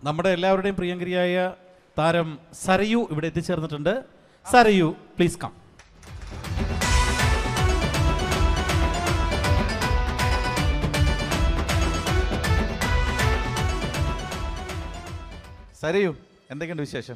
നമ്മുടെ എല്ലാവരുടെയും പ്രിയങ്കരിയായ താരം സരയു ഇവിടെ എത്തിച്ചേർന്നിട്ടുണ്ട് സരയു പ്ലീസ് കം സരയു എന്തൊക്കെയുണ്ട് വിശേഷം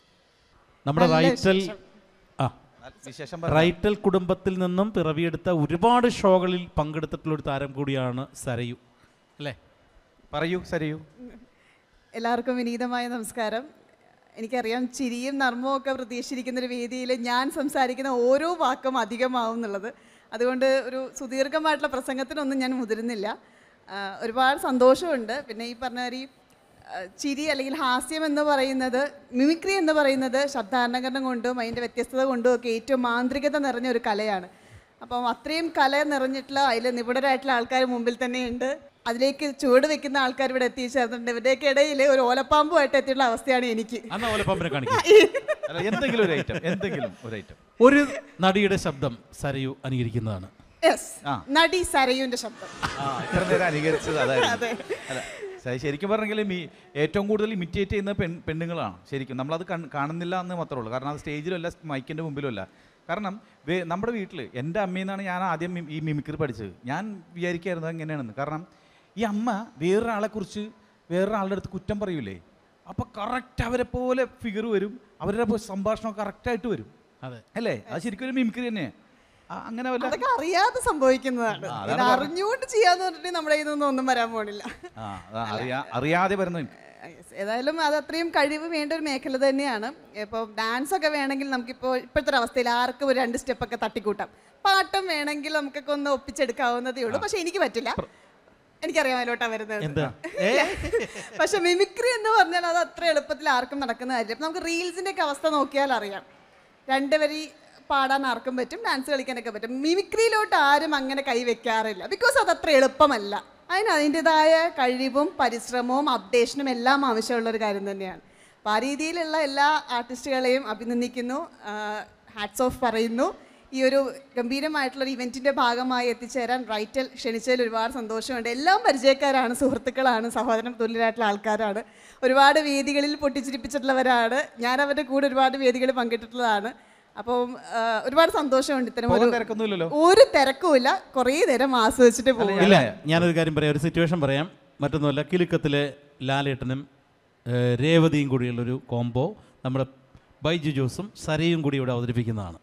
നമ്മുടെ നല്ല റൈറ്റൽ വിശേഷം. ആ വിശേഷം റൈറ്റൽ കുടുംബത്തിൽ നിന്നും പിറവിയെടുത്ത ഒരുപാട് ഷോകളിൽ പങ്കെടുത്തിട്ടുള്ള ഒരു താരം കൂടിയാണ് സരയു അല്ലേ പറയൂ സരയു എല്ലാവർക്കും വിനീതമായ നമസ്കാരം എനിക്കറിയാം ചിരിയും നർമ്മവും ഒക്കെ പ്രതീക്ഷിച്ചിരിക്കുന്ന ഒരു വേദിയിൽ ഞാൻ സംസാരിക്കുന്ന ഓരോ വാക്കും അധികമാവും എന്നുള്ളത് അതുകൊണ്ട് ഒരു സുദീർഘമായിട്ടുള്ള പ്രസംഗത്തിനൊന്നും ഞാൻ മുതിരുന്നില്ല ആ, ഒരുപാട് സന്തോഷമുണ്ട് പിന്നെ ഈ പറഞ്ഞ ഒരു ആ, ചിരി അല്ലെങ്കിൽ ഹാസ്യം എന്ന് പറയുന്നത് മിമിക്രി എന്ന് പറയുന്നത് ശബ്ദാരണകരണം കൊണ്ടും അതിൻ്റെ വ്യത്യസ്തത കൊണ്ടും ഒക്കെ ഏറ്റവും മാന്ത്രികത നിറഞ്ഞ ഒരു കലയാണ് അപ്പം അത്രയും കല നിറഞ്ഞിട്ടുള്ള അതിൽ നിപുണരായിട്ടുള്ള ആൾക്കാർ മുമ്പിൽ തന്നെയുണ്ട് അതിലേക്ക് ചുവട് വെക്കുന്ന ആൾക്കാർ ഇവിടെ എത്തിച്ചേർന്നിട്ടുണ്ട് ഇവരുടെയൊക്കെ ഇടയിൽ ഒരു ഓലപ്പാമ്പുമായിട്ട് എത്തിയിട്ടുള്ള അവസ്ഥയാണ് എനിക്ക് അന്ന് പോലെ പമ്പിനെ കാണിക്കും അല്ല എന്തെങ്കിലും ഒരു ഐറ്റം എന്തെങ്കിലും ഒരു ഐറ്റം ഒരു നടിയുടെ ശബ്ദം സരയു അനുകരിക്കുന്നതാണ് യെസ് ആ. നടി സരയുവിന്റെ ശബ്ദം ആ ഇത്ര നേരം അനുകരിച്ചത് അതായിരുന്നു അല്ല ശ- ശരിക്കും പറഞ്ഞെങ്കിൽ മി ഏറ്റവും കൂടുതൽ ഇമിറ്റേറ്റ് ചെയ്യുന്ന പെൺ പെണ്ണുങ്ങളാണ് ശരിക്കും നമ്മളത് കൺ- കാണുന്നില്ല എന്ന് മാത്രമേ ഉള്ളൂ കാരണം അത് സ്റ്റേജിലും അല്ല മൈക്കിൻ്റെ മുമ്പിലും അല്ല കാരണം വേ- നമ്മുടെ വീട്ടിൽ എൻ്റെ അമ്മയിൽ നിന്നാണ് ഞാൻ ആദ്യം മി- ഈ മിമിക്രി പഠിച്ചത് ഞാൻ വിചാരിക്കായിരുന്നു എങ്ങനെയാണെന്ന് കാരണം ഈ അമ്മ വേറൊരാളെക്കുറിച്ച് വേറൊരാളുടെ അടുത്ത് കുറ്റം പറയൂലേ അപ്പോൾ കറക്റ്റ് അവരെ പോലെ ഫിഗർ വരും അവരുടെ പോലെ സംഭാഷണം കറക്റ്റായിട്ട് വരും അതെ അല്ലേ അത് ശരിക്കും ഒരു മിമിക്രി തന്നെയാണ് അങ്ങനെ വല്ല അതൊക്കെ അറിയാതെ സംഭവിക്കുന്നതാണ് ആ, ഇത് അതാണ് അറിഞ്ഞുകൊണ്ട് ചെയ്യാന്ന് പറഞ്ഞിട്ട് നമ്മുടെ കയ്യിൽ നിന്നൊന്നും ഒന്നും വരാൻ പോണില്ല ആ അതാ അറിയാ അറിയാതെ വരുന്ന Yes, ഏതായാലും അത് അത്രയും കഴിവ് വേണ്ട ഒരു മേഖല തന്നെയാണ് ഇപ്പോൾ ഡാൻസ് ഒക്കെ വേണമെങ്കിൽ നമുക്കിപ്പോൾ ഇപ്പോഴത്തെ ഒരു അവസ്ഥയിൽ ആർക്കും ഒരു രണ്ട് സ്റ്റെപ്പൊക്കെ തട്ടിക്കൂട്ടാം പാട്ടും വേണമെങ്കിൽ നമുക്കൊക്കെ ഒന്ന് ഒപ്പിച്ചെടുക്കാവുന്നതേ ഉള്ളൂ പക്ഷെ എനിക്ക് പറ്റില്ല എനിക്കറിയാം അതിലോട്ടാ വരുന്നത് എന്താ ഏ പക്ഷെ മിമിക്രി എന്ന് പറഞ്ഞാൽ അത് അത്ര എളുപ്പത്തിൽ ആർക്കും നടക്കുന്ന കാര്യമില്ല ഇപ്പം നമുക്ക് റീൽസിന്റെ ഒക്കെ അവസ്ഥ നോക്കിയാൽ അറിയാം രണ്ട് വരി പാടാൻ ആർക്കും പറ്റും ഡാൻസ് കളിക്കാനൊക്കെ പറ്റും മിമിക്രിയിലോട്ട് ആരും അങ്ങനെ കൈവെക്കാറില്ല ബിക്കോസ് അത് അത്ര എളുപ്പമല്ല അതിന് അതിൻ്റെതായ കഴിവും പരിശ്രമവും അപ്ഡേഷനും എല്ലാം ആവശ്യമുള്ള ഒരു കാര്യം തന്നെയാണ് അപ്പോൾ ആ രീതിയിലുള്ള എല്ലാ ആർട്ടിസ്റ്റുകളെയും അഭിനന്ദിക്കുന്നു ഹാറ്റ്സ് ഓഫ് പറയുന്നു ഈ ഒരു ഗംഭീരമായിട്ടുള്ള ഒരു ഇവൻറ്റിൻ്റെ ഭാഗമായി എത്തിച്ചേരാൻ റൈറ്റൽ ക്ഷണിച്ചതിൽ ഒരുപാട് സന്തോഷമുണ്ട് എല്ലാം പരിചയക്കാരാണ് സുഹൃത്തുക്കളാണ് സഹോദരൻ തുല്യരായിട്ടുള്ള ആൾക്കാരാണ് ഒരുപാട് വേദികളിൽ പൊട്ടിച്ചിരിപ്പിച്ചിട്ടുള്ളവരാണ് ഞാൻ അവരുടെ കൂടെ ഒരുപാട് വേദികളിൽ പങ്കിട്ടിട്ടുള്ളതാണ് അപ്പം ആ, ഒരുപാട് സന്തോഷമുണ്ട് ഇത്തരം ഒരു പോകാൻ തിരക്കൊന്നുമില്ലല്ലോ ഒരു തിരക്കുമില്ല കുറേ നേരം ആസ്വദിച്ചിട്ട് പോകും ഇല്ല ഞാനൊരു കാര്യം പറയാം ഒരു സിറ്റുവേഷൻ പറയാം മറ്റൊന്നുമല്ല കിലുക്കത്തിലെ ലാലേട്ടനും ഏഹ്, രേവതിയും കൂടിയുള്ളൊരു കോംബോ നമ്മുടെ ബൈജു ജോസും സരയും കൂടി ഇവിടെ അവതരിപ്പിക്കുന്നതാണ്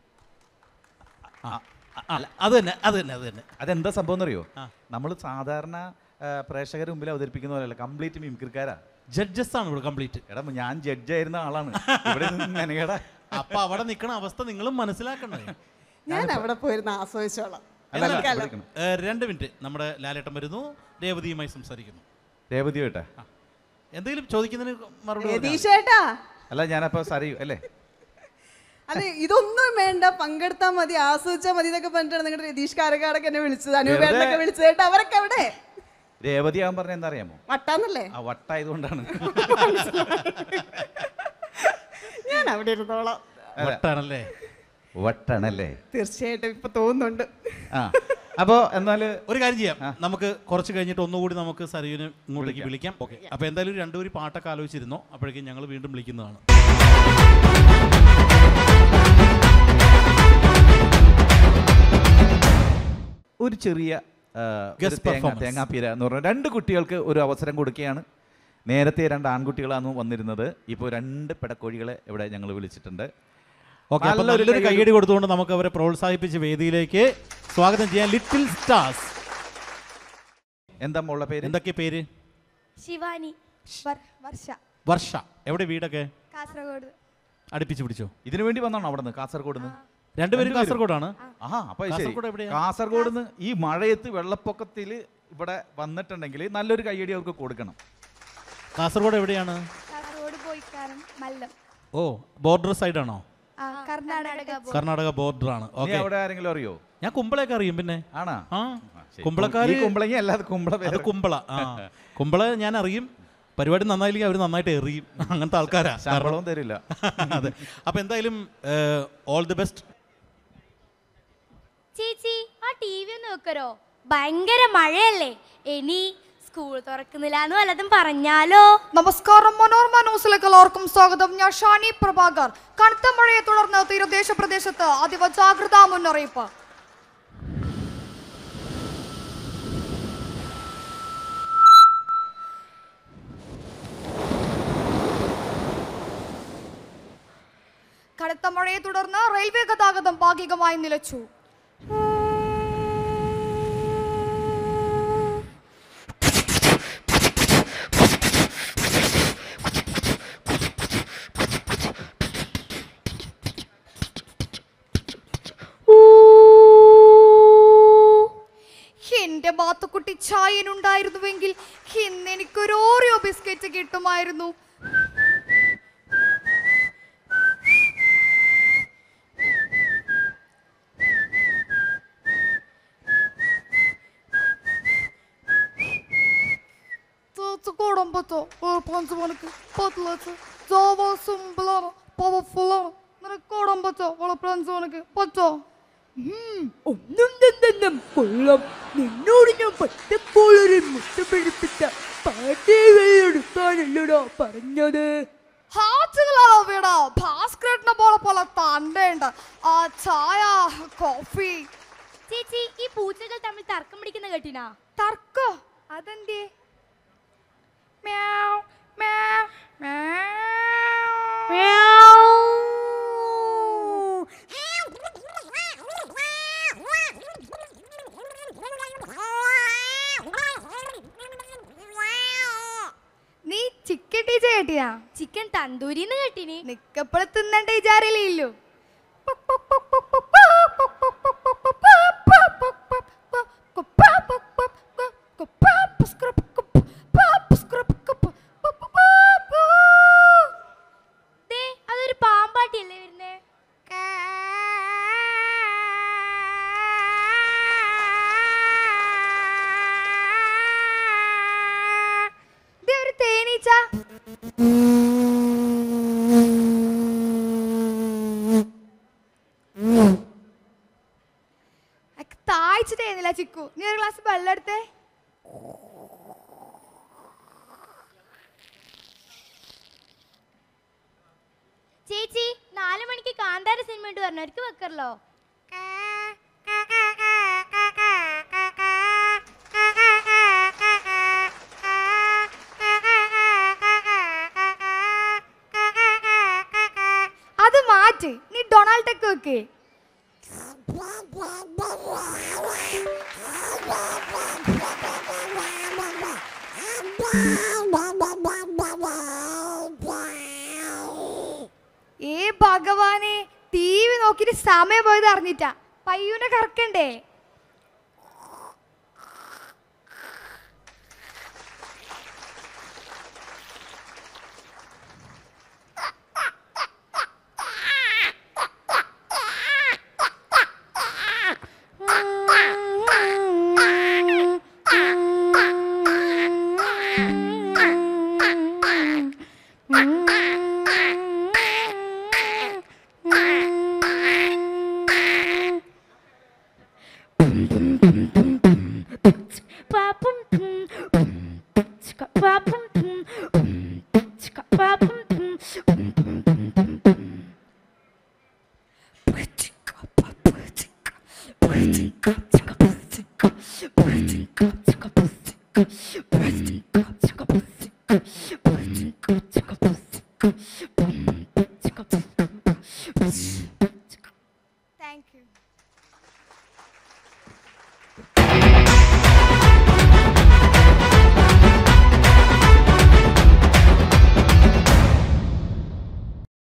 ആ, ആ, അത് തന്നെ അത് തന്നെ അത് തന്നെ അതെന്താ സംഭവം എന്നറിയോ നമ്മൾ സാധാരണ ആ, പ്രേക്ഷകരുടെ മുമ്പിൽ അവതരിപ്പിക്കുന്ന പോലെയല്ല കംപ്ലീറ്റ് മിമിക്രിക്കാരാ ജഡ്ജസ് ആണ് ഇവിടെ കംപ്ലീറ്റ് എടാ ഞാൻ ജഡ്ജായിരുന്ന ആളാണ് ഇവിടെ നിന്ന് മെനകേടാ അപ്പൊ അവിടെ നിൽക്കണ അവസ്ഥ നിങ്ങളും മനസ്സിലാക്കണേ ഞാൻ അവിടെ പോയിരുന്ന് ആസ്വദിച്ചോളാം അല്ല, അല്ല, എനിക്കല്ല. ഇവിടെ നിൽക്കണം. ഏഹ്, രണ്ട് മിനിറ്റ് നമ്മുടെ ലാലേട്ടൻ വരുന്നു രേവതിയുമായി സംസാരിക്കുന്നു രേവതി കേട്ടാ എന്തെങ്കിലും ചോദിക്കുന്നതിന് മറുപടി പറഞ്ഞാൽ മതി. രതീഷേട്ടാ അല്ല ഞാനപ്പോ സറിയു അല്ലേ അതെ ഇതൊന്നും വേണ്ട പങ്കെടുത്താൽ മതി ആസ്വദിച്ചാൽ മതി എന്നൊക്കെ പറഞ്ഞിട്ടാണ് നിങ്ങളുടെ രതീഷ് കാരക്കാടൊക്കെ എന്നെ വിളിച്ചത് അനൂപേട്ടനൊക്കെ വിളിച്ചത് കേട്ടോ അവരൊക്കെ അവിടെ രേവതി ആവാൻ പറഞ്ഞ എന്താ അറിയാമോ വട്ടാന്നല്ലേ ആ വട്ടായതുകൊണ്ടാണ് ഞാൻ അവിടെ ഇരുന്നോളാം വട്ടാണല്ലേ വട്ടാണല്ലേ തീർച്ചയായിട്ടും ഇപ്പൊ തോന്നുന്നുണ്ട് ആ അപ്പോ എന്നാല് ഒരു കാര്യം ചെയ്യാം നമുക്ക് കുറച്ച് കഴിഞ്ഞിട്ട് ഒന്നുകൂടി നമുക്ക് സരയുവിനെ ഇങ്ങോട്ടേക്ക് വിളിക്കാം ഓക്കെ അപ്പൊ എന്തായാലും രണ്ടുപേരും പാട്ടൊക്കെ ആലോചിച്ചിരുന്നോ അപ്പോഴേക്കും ഞങ്ങൾ വീണ്ടും വിളിക്കുന്നതാണ് ഒരു ചെറിയ ആ, ഒരു Guest തേങ്ങ performance. തേങ്ങാപ്പീര എന്ന് പറഞ്ഞ രണ്ട് കുട്ടികൾക്ക് ഒരു അവസരം കൊടുക്കുകയാണ് നേരത്തെ രണ്ട് ആൺകുട്ടികളാണ് വന്നിരുന്നത് ഇപ്പോൾ രണ്ട് പെടക്കോഴികളെ ഇവിടെ ഞങ്ങൾ വിളിച്ചിട്ടുണ്ട് ഓക്കെ അപ്പൊ നല്ലൊരു നല്ലൊരു കൈയടി. കൈയടി കൊടുത്തുകൊണ്ട് നമുക്ക് അവരെ പ്രോത്സാഹിപ്പിച്ച് വേദിയിലേക്ക് സ്വാഗതം ചെയ്യാൻ ലിറ്റിൽ സ്റ്റാർസ് എന്താ മോളുടെ പേര് എന്തൊക്കെ പേര് ശിവാനി വർ- വർഷ വർഷ എവിടെ വീടൊക്കെ കാസർഗോഡ് അടുപ്പിച്ച് പിടിച്ചോ ഇതിനു വേണ്ടി വന്നാണോ അവിടെ നിന്ന് കാസർഗോഡ് നിന്ന് രണ്ടുപേരും കാസർഗോഡാണ് ആഹാ അപ്പൊ അത് ശരി കാസർഗോഡ് എവിടെയാ? കാസർഗോഡ് നിന്ന് ഈ മഴയത്ത് വെള്ളപ്പൊക്കത്തിൽ ഇവിടെ വന്നിട്ടുണ്ടെങ്കിൽ നല്ലൊരു കയ്യടി അവർക്ക് കൊടുക്കണം കാസർഗോഡ് എവിടെയാണ് കാസർഗോഡ് പോയിക്കാരം മല്ലം ഓ ബോർഡർ സൈഡാണോ ആ കർണാടക കർണാടക ബോർഡർ ആണ് നീ ഓക്കെ അവിടെ ആരെങ്കിലും അറിയോ ഞാൻ കുമ്പളയൊക്കെ അറിയും പിന്നെ ആണാ ആ ശരി. കുമ്പളക്കാര് ഈ കുമ്പളങ്ങി അല്ലാതെ കുമ്പള അത് വേറെ കുമ്പള ആ കുമ്പള ഞാൻ അറിയും പരിപാടി നന്നായില്ലെങ്കിൽ അവർ നന്നായിട്ട് എറിയും അങ്ങനത്തെ ആൾക്കാരാ ശമ്പളവും തരില്ല അതെ അപ്പൊ എന്തായാലും ഓൾ ദി ബെസ്റ്റ് ചേച്ചി ആ ടി വി ഒന്ന് വെക്കരോ ഭയങ്കര മഴയല്ലേ ഇനി സ്കൂൾ തുറക്കുന്നില്ല എന്ന് വല്ലതും പറഞ്ഞാലോ നമസ്കാരം മനോർമ ന്യൂസിലേക്ക് എല്ലാവർക്കും സ്വാഗതം ഞാൻ ഷാനി പ്രഭാകർ കനത്ത മഴയെ തുടർന്ന് തീരദേശ പ്രദേശത്ത് അതീവ ജാഗ്രതാ മുന്നറിയിപ്പ് കനത്ത മഴയെ തുടർന്ന് റെയിൽവേ ഗതാഗതം ഭാഗികമായി നിലച്ചു എന്റെ ബാത്തുക്കുട്ടി ചായനുണ്ടായിരുന്നുവെങ്കിൽ ഇന്ന് എനിക്കൊരു ഓറിയോ ബിസ്ക്കറ്റ് കിട്ടുമായിരുന്നു ചേച്ചി കൂടാൻ പറ്റോ പഞ്ച് മണിക്ക് പറ്റില്ല ജോവ സിമ്പിളാണ് പവർഫുള്ളാണ് നിനക്ക് കൂടാൻ പറ്റോ വെളുപ്പിന് അഞ്ച് മണിക്ക് പറ്റോ ഒന്നും തന്നെന്നും കൊള്ളാം നിന്നോട് ഞാൻ പറ്റപ്പോളൊരു മുട്ടപ്പെടുപ്പിച്ച പാട്ടേടുക്കാനല്ലടാ പറഞ്ഞത് ഹാച്ചുകളാണോ വീട ഭാസ്കരട്ടിനെ പോലെ പോലെ തണ്ടേണ്ട ആ ചായ കോഫി ചേച്ചി ഈ പൂച്ചകൾ തമ്മിൽ തർക്കം പിടിക്കുന്ന കേട്ടിനാ തർക്കോ അതെന്തേ മ്യാവ്, മ്യാവ്, നീ ചിക്കൻ ടീച്ചർ കേട്ടിയാ ചിക്കൻ തന്തൂരിന്ന് കേട്ടിനി നിക്കപ്പഴ തിന്നണ്ട വിചാരില്ലല്ലോ ദേ അതൊരു പാമ്പാട്ടിയല്ലേ വരുന്നേ ദേ ഒരു തേനീച്ച അക്ക് താഴ്ച്ചിട്ടേന്നില്ല ചിക്കു നീ ഒരു ഗ്ലാസ് വെള്ളം എടുത്തേ ചേച്ചി നാലു മണിക്ക് കാന്താര സിനിമ ഇട്ട് പറഞ്ഞവർക്ക് വെക്കറല്ലോ അത് മാറ്റ് നീ ഡൊണാൾഡ് ടെക്ക് വെക്ക് ഏ ഭഗവാനെ ടി വി നോക്കിട്ട് സമയം പോയത് അറിഞ്ഞിട്ടാ പയ്യൂനെ കറക്കണ്ടേ പാപ്പും പാപ്പും പാപ്പും